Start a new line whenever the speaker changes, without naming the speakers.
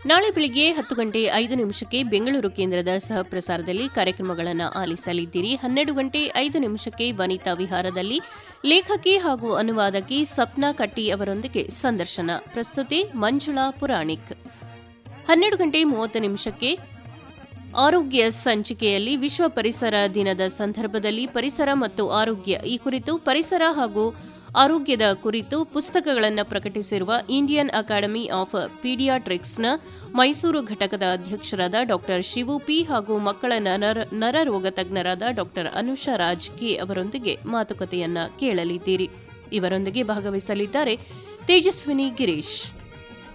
ನಾಳೆ ಬೆಳಿಗ್ಗೆ ಹತ್ತು ಗಂಟೆ ಐದು ನಿಮಿಷಕ್ಕೆ ಬೆಂಗಳೂರು ಕೇಂದ್ರದ ಸಹಪ್ರಸಾರದಲ್ಲಿ ಕಾರ್ಯಕ್ರಮಗಳನ್ನು ಆಲಿಸಲಿದ್ದೀರಿ ಹನ್ನೆರಡು ಗಂಟೆ ಐದು ನಿಮಿಷಕ್ಕೆ ವನಿತಾ ವಿಹಾರದಲ್ಲಿ ಲೇಖಕಿ ಹಾಗೂ ಅನುವಾದಕಿ ಸಪ್ನಾ ಕಟ್ಟಿ ಅವರೊಂದಿಗೆ ಸಂದರ್ಶನ ಪ್ರಸ್ತುತಿ ಮಂಜುಳಾ ಪುರಾಣಿಕ್ ಹನ್ನೆರಡು ಗಂಟೆ ಮೂವತ್ತು ನಿಮಿಷಕ್ಕೆ ಆರೋಗ್ಯ ಸಂಚಿಕೆಯಲ್ಲಿ ವಿಶ್ವ ಪರಿಸರ ದಿನದ ಸಂದರ್ಭದಲ್ಲಿ ಪರಿಸರ ಮತ್ತು ಆರೋಗ್ಯ ಈ ಕುರಿತು ಪರಿಸರ ಹಾಗೂ ಆರೋಗ್ಯದ ಕುರಿತು ಪುಸ್ತಕಗಳನ್ನು ಪ್ರಕಟಿಸಿರುವ ಇಂಡಿಯನ್ ಅಕಾಡೆಮಿ ಆಫ್ ಪೀಡಿಯಾಟ್ರಿಕ್ಸ್ನ ಮೈಸೂರು ಘಟಕದ ಅಧ್ಯಕ್ಷರಾದ ಡಾ ಶಿವು ಪಿ ಹಾಗೂ ಮಕ್ಕಳ ನರ ನರರೋಗ ತಜ್ಞರಾದ ಡಾ ಅನುಷಾ ರಾಜ್ ಕೆ ಅವರೊಂದಿಗೆ ಮಾತುಕತೆಯನ್ನ ಕೇಳಲಿದ್ದೀರಿ ಇವರೊಂದಿಗೆ ಭಾಗವಹಿಸಲಿದ್ದಾರೆ ತೇಜಸ್ವಿನಿ ಗಿರೀಶ್